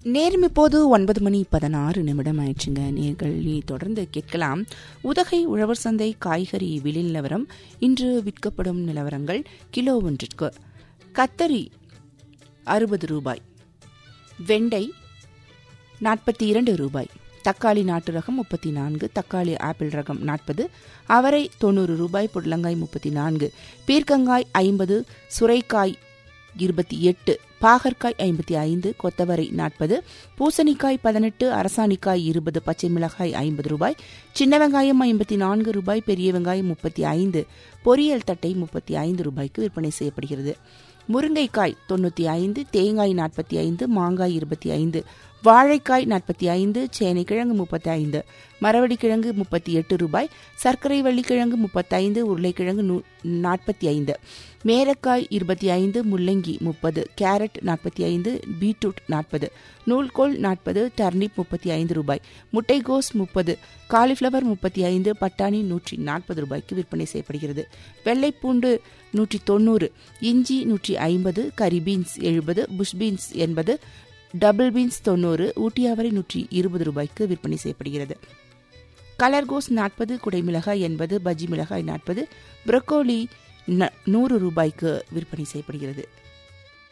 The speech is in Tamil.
நேரம் இப்போது ஒன்பது மணி பதினாறு நிமிடம் ஆயிடுச்சுங்க நேர்கள் நீ தொடர்ந்து கேட்கலாம் உதகை உழவர் சந்தை காய்கறி விலை நிலவரம் இன்று விற்கப்படும் நிலவரங்கள் கிலோ ஒன்றிற்கு கத்தரி அறுபது ரூபாய் வெண்டை நாற்பத்தி இரண்டு ரூபாய் தக்காளி நாட்டு ரகம் முப்பத்தி நான்கு தக்காளி ஆப்பிள் ரகம் நாற்பது அவரை தொண்ணூறு ரூபாய் புடலங்காய் முப்பத்தி நான்கு பீர்க்கங்காய் ஐம்பது சுரைக்காய் இருபத்தி எட்டு பாகற்காய் ஐம்பத்தி ஐந்து கொத்தவரை நாற்பது பூசணிக்காய் பதினெட்டு அரசாணிக்காய் இருபது பச்சை மிளகாய் ஐம்பது ரூபாய் சின்ன வெங்காயம் ஐம்பத்தி நான்கு ரூபாய் பெரிய வெங்காயம் முப்பத்தி ஐந்து பொரியல் தட்டை முப்பத்தி ஐந்து ரூபாய்க்கு விற்பனை செய்யப்படுகிறது முருங்கைக்காய் தொண்ணூற்றி ஐந்து தேங்காய் நாற்பத்தி ஐந்து மாங்காய் இருபத்தி ஐந்து வாழைக்காய் நாற்பத்தி ஐந்து சேனைக்கிழங்கு முப்பத்தி ஐந்து மரவடிக்கிழங்கு முப்பத்தி எட்டு ரூபாய் சர்க்கரை வள்ளிக்கிழங்கு முப்பத்தைந்து உருளைக்கிழங்கு நூ நாற்பத்தி ஐந்து மேரக்காய் இருபத்தி ஐந்து முள்ளங்கி முப்பது கேரட் நாற்பத்தி ஐந்து பீட்ரூட் நாற்பது நூல்கோல் நாற்பது டர்னிப் முப்பத்தி ஐந்து ரூபாய் முட்டைகோஸ் முப்பது காலிஃப்ளவர் முப்பத்தி ஐந்து பட்டாணி நூற்றி நாற்பது ரூபாய்க்கு விற்பனை செய்யப்படுகிறது வெள்ளைப்பூண்டு நூற்றி தொண்ணூறு இஞ்சி நூற்றி ஐம்பது கரி பீன்ஸ் எழுபது புஷ் பீன்ஸ் எண்பது டபுள் பீன்ஸ் தொண்ணூறு ஊட்டியாவரை நூற்றி இருபது ரூபாய்க்கு விற்பனை செய்யப்படுகிறது கலர்கோஸ் நாற்பது குடைமிளகாய் எண்பது பஜ்ஜி மிளகாய் நாற்பது புரக்கோலி நூறு ரூபாய்க்கு விற்பனை செய்யப்படுகிறது